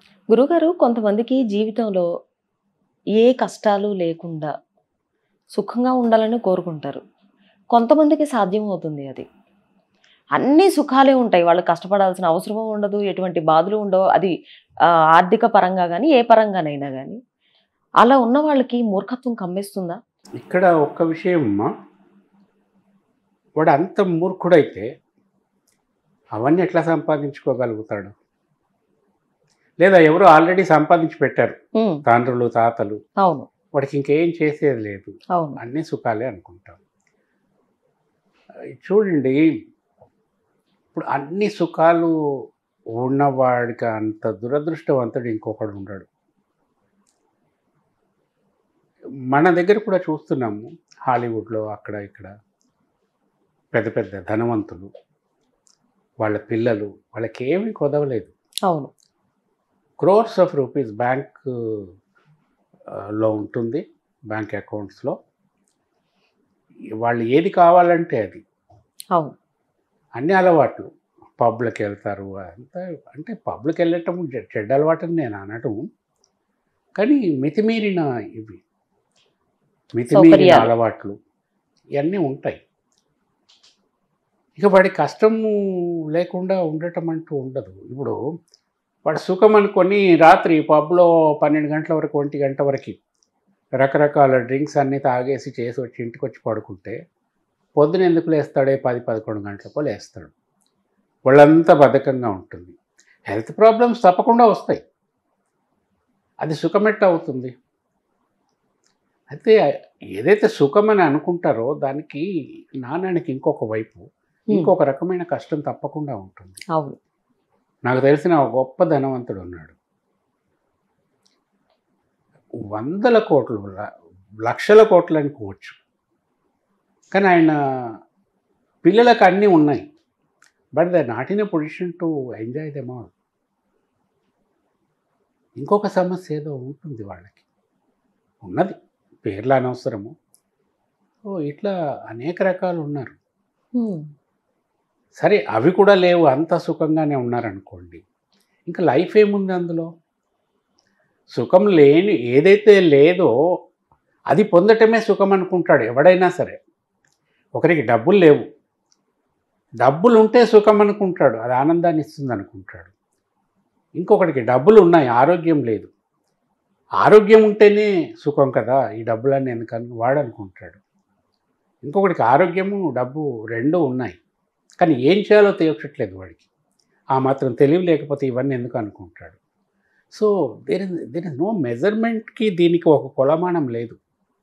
గురుగారు కొంతమందికి జీవితంలో ఏ కష్టాలు లేకుండా సుఖంగా ఉండాలని కోరుకుంటారు కొంతమందికి సాధ్యం అవుతుంది అది అన్ని సుఖాలే ఉంటాయి వాళ్ళు కష్టపడాల్సిన అవసరం ఉండదు ఎటువంటి బాధలు ఉండవు అది ఆ, ఆర్థిక పరంగా కానీ ఏ పరంగానైనా కానీ అలా ఉన్న వాళ్ళకి మూర్ఖత్వం కమ్మేస్తుందా ఇక్కడ ఒక్క విషయం అమ్మా వాడు అంత మూర్ఖుడైతే అవన్నీ ఎట్లా సంపాదించుకోగలుగుతాడు లేదా ఎవరో ఆల్రెడీ సంపాదించి పెట్టారు ఉమ్, తండ్రులు తాతలు అవును వాడికి ఇంకేం చేసేది లేదు అవును అన్ని సుఖాలే అనుకుంటాం చూడండి ఇప్పుడు అన్ని సుఖాలు ఉన్నవాడికి అంత దురదృష్టవంతుడు ఇంకొకడు ఉండడు మన దగ్గర కూడా చూస్తున్నాము హాలీవుడ్లో అక్కడ ఇక్కడ పెద్ద పెద్ద ధనవంతులు వాళ్ళ పిల్లలు వాళ్ళకి ఏమీ కొదవలేదు అవును క్రోర్స్ ఆఫ్ రూపీస్ బ్యాంక్ లో ఉంటుంది బ్యాంక్ అకౌంట్స్లో వాళ్ళు ఏది కావాలంటే అది అవును అన్ని అలవాట్లు పబ్లకు వెళ్తారు అంతా అంటే పబ్లకు వెళ్ళటం చె- చెడ్డ అలవాటని నేను అనటం కానీ మితిమీరిన ఇవి మితిమీరిన సౌకర్యాలు. అలవాట్లు ఇవన్నీ ఉంటాయి ఇక వాడి కష్టము లేకుండా ఉండటం అంటూ ఉండదు ఇప్పుడు వాడు సుఖం అనుకొని రాత్రి పబ్లో పన్నెండు గంటల వరకు ఒంటి గంట వరకు రకరకాల డ్రింక్స్ అన్నీ తాగేసి చేసి వచ్చి ఇంటికి వచ్చి పడుకుంటే పొద్దున ఎందుకు లేస్తాడే పది పదకొండు గంటలకు లేస్తాడు వాళ్ళంతా బద్ధకంగా ఉంటుంది హెల్త్ ప్రాబ్లమ్స్ తప్పకుండా వస్తాయి అది సుఖమెట్ట అవుతుంది అయితే ఏదైతే సుఖమని అనుకుంటారో దానికి నాణానికి ఇంకొక వైపు ఇంకొక రకమైన కష్టం తప్పకుండా ఉంటుంది అవును నాకు తెలిసిన ఒక గొప్ప ధనవంతుడు ఉన్నాడు వందల కోట్లు ల- లక్షల కోట్లు అనుకోవచ్చు కానీ ఆయన పిల్లలకు అన్నీ ఉన్నాయి but the not in a position to enjoy them all ఇంకొక సమస్య ఏదో ఉంటుంది వాళ్ళకి ఉన్నది పేర్లు అనవసరము ఓ ఇట్లా అనేక రకాలు ఉన్నారు ఉమ్, సరే అవి కూడా లేవు అంత సుఖంగానే ఉన్నారనుకోండి ఇంకా లైఫ్ ఏముంది అందులో సుఖం లేని ఏదైతే లేదో అది పొందటమే సుఖం అనుకుంటాడు ఎవడైనా సరే ఒకరికి డబ్బులు లేవు డబ్బులు ఉంటే సుఖం అనుకుంటాడు అది ఆనందాన్ని ఇస్తుంది అనుకుంటాడు ఇంకొకటికి డబ్బులు ఉన్నాయి ఆరోగ్యం లేదు ఆరోగ్యం ఉంటేనే సుఖం కదా ఈ డబ్బులన్నీ ఎందుకని వాడు అనుకుంటాడు ఇంకొకటికి ఆరోగ్యము డబ్బు రెండూ ఉన్నాయి కానీ ఏం చేయాలో తెలియట్లేదు వాడికి ఆ మాత్రం తెలివి లేకపోతే ఇవన్నీ ఎందుకు అనుకుంటాడు so there is there is no మెజర్మెంట్కి దీనికి ఒక కొలమానం లేదు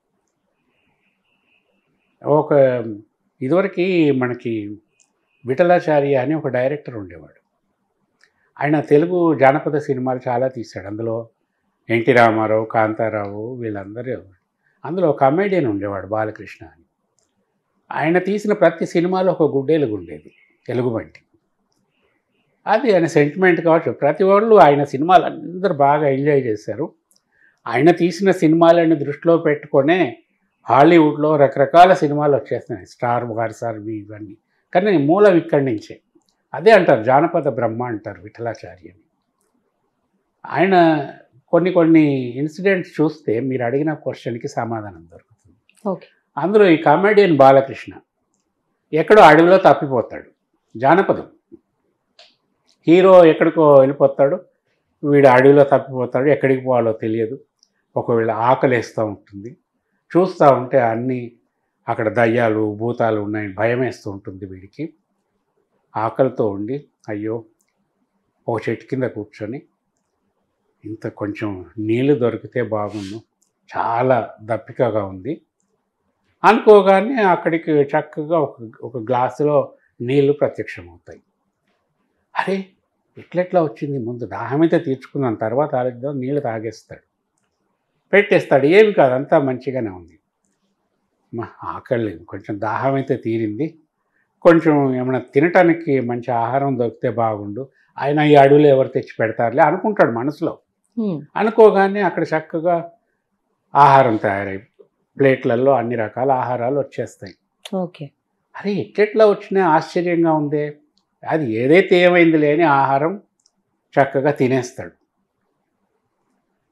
ఒక ఇదివరకు మనకి విఠలాచార్య అని ఒక డైరెక్టర్ ఉండేవాడు ఆయన తెలుగు జానపద సినిమాలు చాలా తీశాడు అందులో ఎన్టీ రామారావు కాంతారావు వీళ్ళందరూ అందులో ఒక కమేడియన్ ఉండేవాడు బాలకృష్ణ అని ఆయన తీసిన ప్రతి సినిమాలో ఒక గుడ్డేలుగు ఉండేది ఎలుగుబంటి అది ఆయన సెంటిమెంట్ కావచ్చు ప్రతి వాళ్ళు ఆయన సినిమాలు అందరూ బాగా ఎంజాయ్ చేశారు ఆయన తీసిన సినిమాలని దృష్టిలో పెట్టుకొనే హాలీవుడ్లో రకరకాల సినిమాలు వచ్చేస్తున్నాయి స్టార్ వార్స్ అవి ఇవన్నీ కానీ మూలం ఇక్కడి నుంచే అదే అంటారు జానపద బ్రహ్మ అంటారు విఠలాచార్యని ఆయన కొన్ని కొన్ని ఇన్సిడెంట్స్ చూస్తే మీరు అడిగిన క్వశ్చన్కి సమాధానం దొరుకుతుంది ఓకే అందులో ఈ కామెడియన్ బాలకృష్ణ ఎక్కడో అడవిలో తప్పిపోతాడు జానపదం హీరో ఎక్కడికో వెళ్ళిపోతాడు వీడు అడవిలో తప్పిపోతాడు ఎక్కడికి పోవాలో తెలియదు ఒకవేళ ఆకలేస్తూ ఉంటుంది చూస్తూ ఉంటే అన్నీ అక్కడ దయ్యాలు భూతాలు ఉన్నాయని భయం వేస్తూ ఉంటుంది వీడికి ఆకలితో ఉండి అయ్యో ఒక చెట్టు కింద కూర్చొని ఇంత కొంచెం నీళ్ళు దొరికితే బాగుండు చాలా దప్పికగా ఉంది అనుకోగానే అక్కడికి చక్కగా ఒక ఒక గ్లాసులో నీళ్లు ప్రత్యక్షమవుతాయి అరే ఇట్లెట్లా వచ్చింది ముందు దాహమైతే తీర్చుకుందాం తర్వాత ఆలోచిద్దాం నీళ్ళు తాగేస్తాడు పెట్టేస్తాడు ఏమి కాదు అంతా మంచిగానే ఉంది మా ఆకలి కొంచెం దాహం అయితే తీరింది కొంచెం ఏమైనా తినటానికి మంచి ఆహారం దొరికితే బాగుండు ఆయన ఈ అడవులు ఎవరు తెచ్చి పెడతారులే అనుకుంటాడు మనసులో ఉమ్, అనుకోగానే అక్కడ చక్కగా ఆహారం తయారై ప్లేట్లలో అన్ని రకాల ఆహారాలు వచ్చేస్తాయి ఓకే అరే ఎట్లెట్లా వచ్చినా ఆశ్చర్యంగా ఉందే అది ఏదైతే ఏమైంది లేని ఆహారం చక్కగా తినేస్తాడు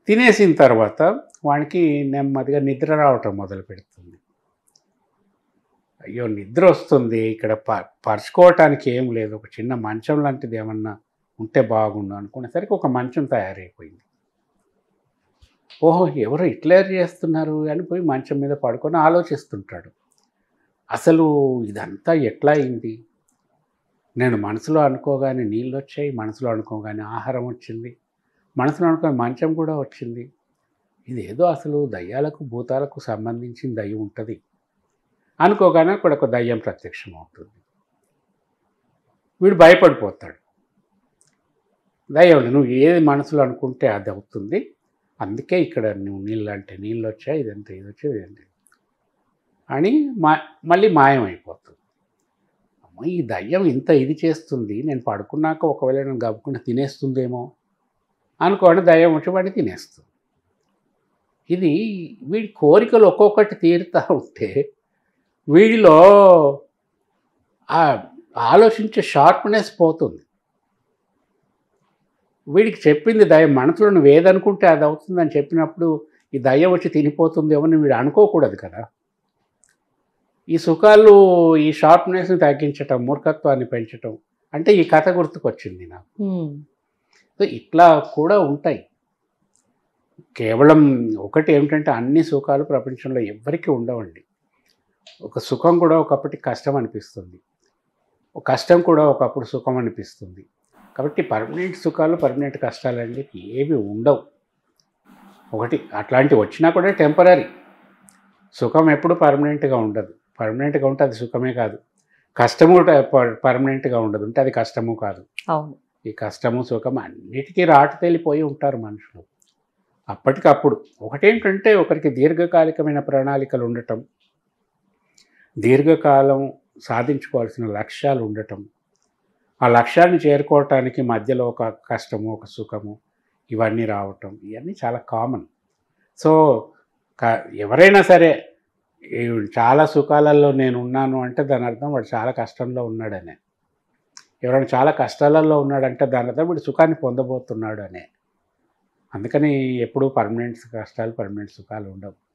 తినేసిన తర్వాత వానికి నెమ్మదిగా నిద్ర రావటం మొదలు పెడుతుంది అయ్యో నిద్ర వస్తుంది ఇక్కడ ప పరుచుకోవటానికి ఏం లేదు ఒక చిన్న మంచం లాంటిది ఏమన్నా ఉంటే బాగుండు అనుకునేసరికి ఒక మంచం తయారైపోయింది ఓహో ఎవరో ఇట్లా చేస్తున్నారు అని పోయి మంచం మీద పడుకొని ఆలోచిస్తుంటాడు అసలు ఇదంతా ఎట్లా అయింది నేను మనసులో అనుకోగానే నీళ్ళు వచ్చాయి మనసులో అనుకోగానే ఆహారం వచ్చింది మనసులో అనుకోని మంచం కూడా వచ్చింది ఇది ఏదో అసలు దయ్యాలకు భూతాలకు సంబంధించిన దయ్యం ఉంటుంది అనుకోగానే అక్కడ ఒక దయ్యం ప్రత్యక్షం అవుతుంది వీడు భయపడిపోతాడు దయ్యం నువ్వు ఏది మనసులో అనుకుంటే అది అవుతుంది అందుకే ఇక్కడ నువ్వు నీళ్ళు అంటే నీళ్ళు వచ్చాయి ఇదంతా ఇది వచ్చేది ఇదంతా అని మా మళ్ళీ మాయమైపోతుంది అమ్మ ఈ దయ్యం ఇంత ఇది చేస్తుంది నేను పడుకున్నాక ఒకవేళ నేను గబ్బుకుండా తినేస్తుందేమో అనుకోండి దయ్యం వచ్చి వాడిని తినేస్తుంది ఇది వీడి కోరికలు ఒక్కొక్కటి తీరుతూ ఉంటే వీడిలో ఆ ఆలోచించే షార్ప్నెస్ పోతుంది వీడికి చెప్పింది దయ్యం మనసులో నువ్వు ఏదనుకుంటే అది అవుతుందని చెప్పినప్పుడు ఈ దయ్యం వచ్చి తినిపోతుందేమో అని వీడు అనుకోకూడదు కదా ఈ సుఖాలు ఈ షార్ప్నెస్ని తగ్గించటం మూర్ఖత్వాన్ని పెంచటం అంటే ఈ కథ గుర్తుకొచ్చింది నాకు ఉమ్, సో ఇట్లా కూడా ఉంటాయి కేవలం ఒకటి ఏమిటంటే అన్ని సుఖాలు ప్రపంచంలో ఎవ్వరికీ ఉండవండి ఒక సుఖం కూడా ఒకప్పటి కష్టం అనిపిస్తుంది ఒక కష్టం కూడా ఒకప్పుడు సుఖం అనిపిస్తుంది కాబట్టి పర్మనెంట్ సుఖాలు పర్మనెంట్ కష్టాలు అండి ఏవి ఉండవు ఒకటి అట్లాంటివి వచ్చినా కూడా టెంపరీ సుఖం ఎప్పుడు పర్మనెంట్గా ఉండదు పర్మనెంట్గా ఉంటే అది సుఖమే కాదు కష్టము పర్మనెంట్గా ఉండదు ఉంటే అది కష్టము కాదు అవును ఈ కష్టము సుఖం అన్నిటికీ రాటు తేలిపోయి ఉంటారు మనుషులు అప్పటికప్పుడు ఒకటేంటంటే ఒకరికి దీర్ఘకాలికమైన ప్రణాళికలు ఉండటం దీర్ఘకాలం సాధించుకోవాల్సిన లక్ష్యాలు ఉండటం ఆ లక్ష్యాన్ని చేరుకోవటానికి మధ్యలో ఒక కష్టము ఒక సుఖము ఇవన్నీ రావటం ఇవన్నీ చాలా కామన్ సో క- ఎవరైనా సరే ఈ చాలా సుఖాలలో నేను ఉన్నాను అంటే దాని అర్థం వాడు చాలా కష్టంలో ఉన్నాడనే ఎవరైనా చాలా కష్టాలలో ఉన్నాడంటే దాని అర్థం వీడు సుఖాన్ని పొందబోతున్నాడు అనే అందుకని ఎప్పుడూ పర్మనెంట్ కష్టాలు పర్మనెంట్ సుఖాలు ఉండవు